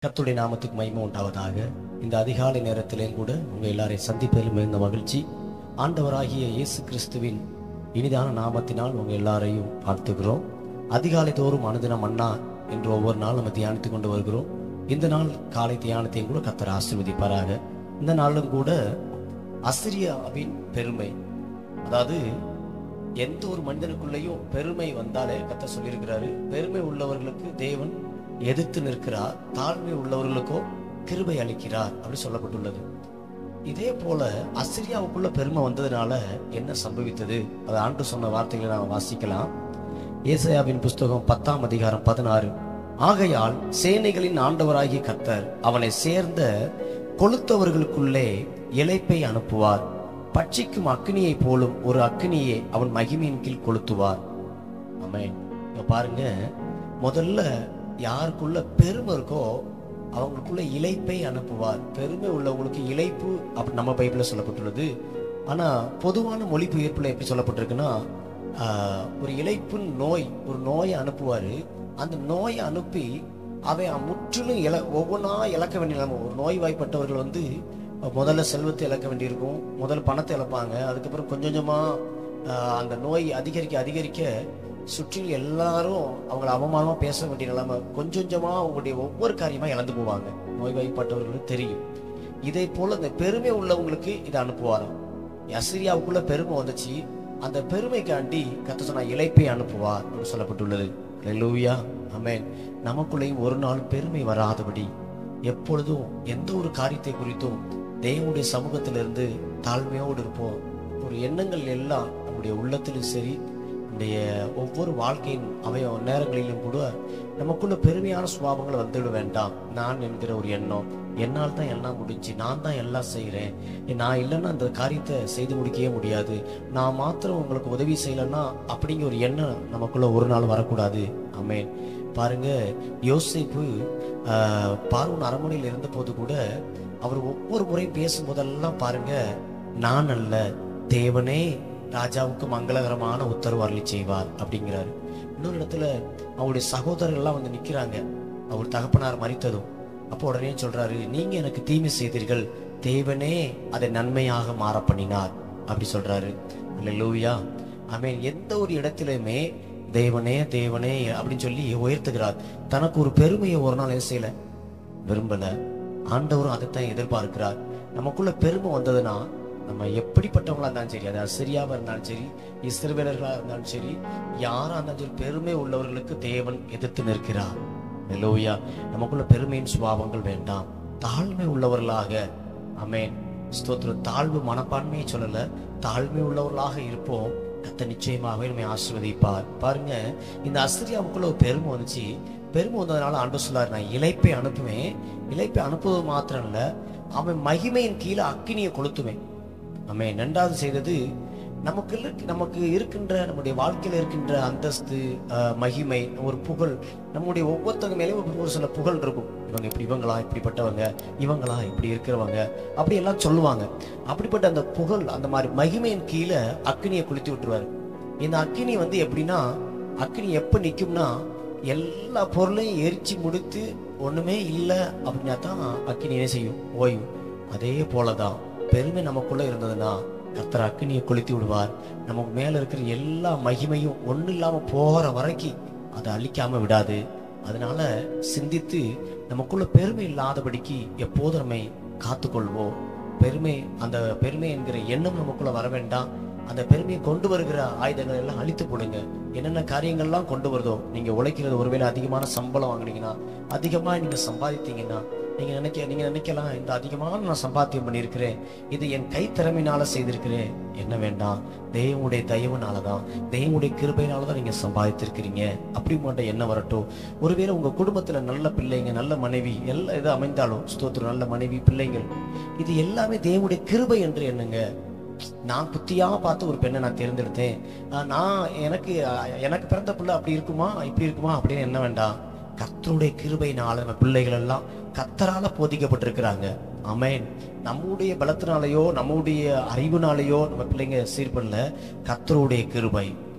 கர்த்தருடைய நாமத்துக்கு மகிமை உண்டாவதாக இந்த அதிகாலை நேரத்திலேயும் கூட உங்கள் எல்லாரையும் சந்திப்பதில் மிகுந்த மகிழ்ச்சி ஆண்டவராகிய இயேசு கிறிஸ்துவின் இனிதான நாமத்தினால் உங்கள் எல்லாரையும் வாழ்த்துகிறோம் அதிகாலை தோறும் அனுதினம் அண்ணா என்று ஒவ்வொரு நாள் நம்ம தியானித்து கொண்டு வருகிறோம் இந்த நாள் காலை தியானத்தையும் கூட கர்த்தர் ஆசீர்வதிப்பாராக இந்த நாளும் கூட அசிரியாவின் பெருமை அதாவது எந்த ஒரு மனிதனுக்குள்ளேயும் பெருமை வந்தாலே கத்த சொல்லியிருக்கிறாரு பெருமை உள்ளவர்களுக்கு தேவன் எதிர்த்து நிற்கிறார் தாழ்மை உள்ளவர்களுக்கோ கிருபை அளிக்கிறார் அப்படி சொல்லப்பட்டுள்ளது இதே போல அசிரியாவுக்குள்ள பெருமை வந்ததுனால என்ன சம்பவித்தது அது ஆண்டு சொன்ன வார்த்தைகளை நாம் வாசிக்கலாம் ஏசாயாவின் புஸ்தகம் பத்தாம் அதிகாரம் பதினாறு ஆகையால் சேனைகளின் ஆண்டவராகிய கர்த்தர் அவனை சேர்ந்த கொளுத்தவர்களுக்குள்ளே இளைப்பை அனுப்புவார் பட்சிக்கும் அக்னியைப் போலும் ஒரு அக்னியை அவன் மகிமையின் கீழ் கொளுத்துவார் ஆமென் இங்க பாருங்க முதல்ல யாருக்குள்ள பெருமை இருக்கோ அவங்களுக்குள்ள இளைப்பை அனுப்புவார் பெருமை உள்ளவங்களுக்கு இளைப்பு அப்படி நம்ம பைபிளில் சொல்லப்பட்டுள்ளது ஆனா பொதுவான மொழிபெயர்ப்புல எப்படி சொல்லப்பட்டிருக்குன்னா ஆஹ், ஒரு இளைப்பு நோய் ஒரு நோயை அனுப்புவாரு அந்த நோயை அனுப்பி அவன் முற்றிலும் இல ஒவ்வொன்றா இழக்க வேண்டிய நிலைமை ஒரு நோய்வாய்ப்பட்டவர்கள் வந்து முதல்ல செல்வத்தை இழக்க வேண்டியிருக்கும் முதல்ல பணத்தை இழப்பாங்க அதுக்கப்புறம் கொஞ்சம் கொஞ்சமா ஆஹ், அந்த நோய் அதிகரிக்க அதிகரிக்க சுற்றில் எல்லாரும் அவங்கள அவமானமா பேச வேண்டிய நிலைமை கொஞ்சம் கொஞ்சமா அவங்களுடைய ஒவ்வொரு காரியமா இழந்து போவாங்க நோய்வாய்ப்பட்டவர்களுக்கு தெரியும் இதே போல இந்த பெருமை உள்ளவங்களுக்கு இதை அனுப்புவாராம் அசிரியாவுக்குள்ள பெருமை வந்துச்சு அந்த பெருமைக்காண்டி கத்த சொன்னா இழைப்பை அனுப்புவார் என்று சொல்லப்பட்டுள்ளது லூயா அமேன் நமக்குள்ளேயும் ஒரு நாள் பெருமை வராதபடி எப்பொழுதும் எந்த ஒரு காரியத்தை குறித்தும் தேவனுடைய சமூகத்திலிருந்து தாழ்மையோடு இருப்போம் ஒரு எண்ணங்கள் எல்லாம் நம்முடைய உள்ளத்திலும் சரி நம்முடைய ஒவ்வொரு வாழ்க்கையின் அவய நேரங்களிலும் கூட நமக்குள்ள பெருமையான சுபாவங்கள் வந்துவிட வேண்டாம் நான் என்கிற ஒரு எண்ணம் என்னால் தான் எல்லாம் முடிஞ்சு நான் தான் எல்லாம் செய்கிறேன் நான் இல்லைன்னா அந்த காரியத்தை செய்து முடிக்கவே முடியாது நான் மாத்திரம் உங்களுக்கு உதவி செய்யலைன்னா அப்படிங்கிற ஒரு எண்ணம் நமக்குள்ள ஒரு நாள் வரக்கூடாது ஆமென் பாருங்க யோசிப்பு பார்வன் அரண்மனையில் இருந்தபோது கூட அவர் ஒவ்வொரு முறையும் பேசும்போதெல்லாம் பாருங்க நான் அல்ல தேவனே ராஜாவுக்கு மங்களகரமான உத்தரவு அருளி செய்வார் அப்படிங்கிறாரு இன்னொரு இடத்துல அவருடைய சகோதரர்கள் எல்லாம் வந்து நிக்கிறாங்க அவர் தகப்பனார் மறித்ததும் அப்போ உடனே சொல்றாரு நீங்க எனக்கு தீமை செய்தீர்கள் தேவனே அதை நன்மையாக மாற பண்ணினார் அப்படி சொல்றாரு லூயா ஆமென் எந்த ஒரு இடத்திலுமே தேவனே தேவனே அப்படின்னு சொல்லி உயர்த்துகிறார் தனக்கு ஒரு பெருமையை ஒரு நாள் என்ன செய்யல விரும்பல ஆண்டவரும் அதைத்தான் எதிர்பார்க்கிறார் நமக்குள்ள பெருமை வந்ததுன்னா நம்ம எப்படிப்பட்டவங்களா இருந்தாலும் சரி அது அசிரியாவா இருந்தாலும் சரி இஸ்ரவேலர்களா இருந்தாலும் சரி யாரா இருந்தாலும் சரி பெருமை உள்ளவர்களுக்கு தேவன் எதிர்த்து நிற்கிறார் லோயா நமக்குள்ள பெருமையின் சுபாவங்கள் வேண்டாம் தாழ்மை உள்ளவர்களாக அமேன் ஸ்தோத்திரம் தாழ்வு மனப்பான்மையை சொல்லல தாழ்மை உள்ளவர்களாக இருப்போம் கத்த நிச்சயமாகவே நம்மை ஆசீர்வதிப்பார் பாருங்க இந்த அசிரியாவுக்குள்ள ஒரு பெருமை வந்துச்சு பெருமை வந்ததுனால ஆண்டு சொல்லார் நான் இழைப்பை அனுப்புவேன் இழைப்பை அனுப்புவது மாத்திரம் இல்ல அவன் மகிமையின் கீழே அக்கினியை கொளுத்துவேன் நம்ம ரெண்டாவது செய்தது நமக்கு இல்ல- நமக்கு இருக்கின்ற நம்முடைய வாழ்க்கையில இருக்கின்ற அந்தஸ்து அஹ், மகிமை ஒரு புகழ் நம்முடைய ஒவ்வொருத்தவங்க மேலேயும் ஒரு- ஒரு சில புகழ் இருக்கும் இவங்க இப்படி இவங்களா இப்படிப்பட்டவங்க இவங்களா இப்படி இருக்கிறவங்க அப்படி எல்லாம் சொல்லுவாங்க அப்படிப்பட்ட அந்த புகழ் அந்த மாதிரி மகிமையின் கீழே அக்கினியை கொளுத்தி விட்டுருவாரு இந்த அக்கினி வந்து எப்படின்னா அக்கினி எப்ப நிக்கும்னா எல்லா பொருளையும் எரிச்சு முடித்து ஒண்ணுமே இல்லை அப்படின்னா தான் அக்கினி என்ன செய்யும் ஓய்வு அதே போலதான் பெருமை நமக்குள்ள இருந்ததுன்னா கர்த்தர் அக்கினியை கொளுத்தி விடுவார் நமக்கு மேல இருக்கிற எல்லா மகிமையும் ஒண்ணு இல்லாம போகிற வரைக்கும் அதை அழிக்காம விடாது அதனால சிந்தித்து நமக்குள்ள பெருமை இல்லாதபடிக்கு எப்போதும் நம்மை காத்துக்கொள்வோம் பெருமை அந்த பெருமை என்கிற எண்ணம் நமக்குள்ள வர வேண்டாம் அந்த பெருமையை கொண்டு வருகிற ஆயுதங்கள் எல்லாம் அழித்து போடுங்க என்னென்ன காரியங்கள்லாம் கொண்டு வருதோ நீங்க உழைக்கிறது ஒருவேளை அதிகமான சம்பளம் வாங்குனீங்கன்னா அதிகமா நீங்க சம்பாதித்தீங்கன்னா நீங்க நினைக்க நீங்க நினைக்கலாம் இந்த அதிகமான நான் சம்பாத்தியம் பண்ணியிருக்கிறேன் இது என் கை திறமையினால செய்திருக்கிறேன் என்ன வேண்டாம் தெய்வனுடைய தயவுனால தான் தெய்வனுடைய கிருபையினால தான் நீங்க சம்பாதித்திருக்கிறீங்க அப்படி மட்டும் என்ன வரட்டும் ஒருவேளை உங்க குடும்பத்துல நல்ல பிள்ளைங்க நல்ல மனைவி எல்லா இது அமைந்தாலும் ஸ்தோத்திரம் நல்ல மனைவி பிள்ளைங்கள் இது எல்லாமே தேவனுடைய கிருபை என்று எண்ணுங்க நான் புத்தியா பார்த்து ஒரு பெண்ணை நான் தேர்ந்தெடுத்தேன் ஆஹ் நான் எனக்கு ஆஹ் எனக்கு பிறந்த பிள்ளை அப்படி இருக்குமா இப்படி இருக்குமா அப்படின்னு என்ன வேண்டாம் கர்த்தருடைய கிருபையினால நம்ம பிள்ளைகள் எல்லாம் கர்த்தரால போதிக்கப்பட்டிருக்கிறாங்க ஆமென் நம்முடைய பலத்தினாலேயோ நம்முடைய அறிவுனாலேயோ நம்ம பிள்ளைங்க சீர்படல கர்த்தருடைய கிருபை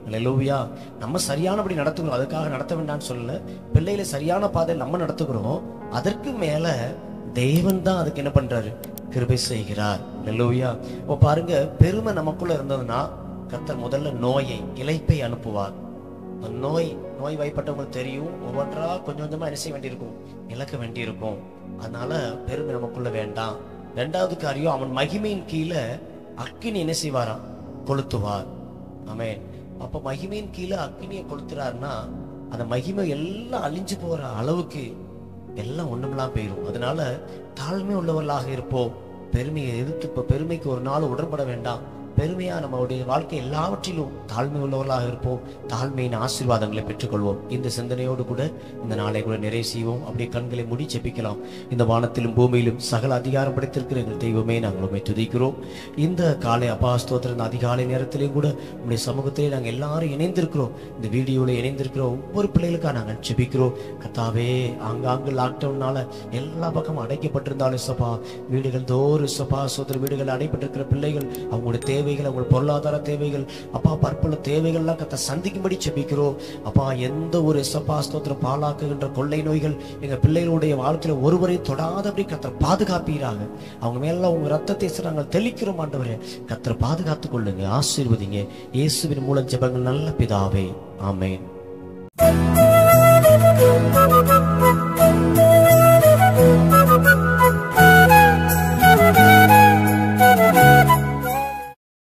அல்லேலூயா நம்ம சரியானபடி நடத்துகிறோம் அதுக்காக நடத்த வேண்டாம்னு சொல்லல பிள்ளைகளை சரியான பாதையில் நம்ம நடத்துகிறோம் அதற்கு மேல தேவன் தான் அதுக்கு என்ன பண்றாரு கிருபை செய்கிறார் அல்லேலூயா இப்போ பாருங்க பெருமை நமக்குள்ள இருந்ததுன்னா கர்த்தர் முதல்ல நோயை இளைப்பை அனுப்புவார் அந்த நோய் நோய் வாய்ப்பட்டவங்களுக்கு தெரியும் ஒவ்வொன்றா கொஞ்சம் கொஞ்சமா என்ன செய்ய வேண்டியிருக்கும் இழக்க வேண்டியிருக்கும் அதனால பெருமை நமக்குள்ள வேண்டாம் ரெண்டாவது காரியம் அவன் மகிமையின் கீழே அக்கினி என்ன செய்வாராம் கொளுத்துவார் ஆமென் அப்ப மகிமையின் கீழே அக்கினியை கொளுத்துறாருன்னா அந்த மகிமை எல்லாம் அழிஞ்சு போற அளவுக்கு எல்லாம் ஒண்ணுமெல்லாம் போயிடும் அதனால தாழ்மை உள்ளவர்களாக இருப்போம் பெருமையை எதிர்த்து இப்ப பெருமைக்கு ஒரு நாள் உடன்பட வேண்டாம் பெருமையா நம்மளுடைய வாழ்க்கை எல்லாவற்றிலும் தாழ்மை உள்ளவர்களாக இருப்போம் தாழ்மையின் ஆசீர்வாதங்களை பெற்றுக்கொள்வோம் இந்த சிந்தனையோடு கூட இந்த நாளை கூட நிறைவு செய்வோம் அப்படியே கண்களை முடி செப்பிக்கலாம் இந்த வானத்திலும் பூமியிலும் சகல அதிகாரம் படைத்திருக்கிற எங்கள் தெய்வமே நாங்கள் உண்மை துதிக்கிறோம் இந்த காலை அபாஸ்தோத்திர இந்த அதிகாலை நேரத்திலையும் கூட உங்களுடைய சமூகத்திலே நாங்கள் எல்லாரும் இணைந்திருக்கிறோம் இந்த வீடியோவில் இணைந்திருக்கிற ஒவ்வொரு பிள்ளைகளுக்காக நாங்கள் ஜெபிக்கிறோம் கத்தாவே ஆங்காங்கு லாக்டவுன்னால எல்லா பக்கமும் அடைக்கப்பட்டிருந்தாலும் சப்பா வீடுகள் தோறு சப்பா சோதர வீடுகள் அடைப்பட்டிருக்கிற பிள்ளைகள் அவங்களுடைய தேவைகள் அவங்களுடைய பொருளாதார தேவைகள் அப்பா பற்பல தேவைகள்லாம் கத்த சந்திக்கும்படி செபிக்கிறோம் அப்பா எந்த ஒரு சப்பா ஸ்தோத்திரம் பாலாக்குகின்ற கொள்ளை நோய்கள் எங்க பிள்ளைகளுடைய வாழ்க்கையில ஒருவரை தொடாதபடி கத்தர் பாதுகாப்பீராக அவங்க மேல உங்க ரத்தத்தை நாங்கள் தெளிக்கிறோம் ஆண்டவரே கத்தர் பாதுகாத்துக் கொள்ளுங்க ஆசீர்வதிங்க இயேசுவின் மூலம் ஜெபங்கள் நல்ல பிதாவே ஆமென்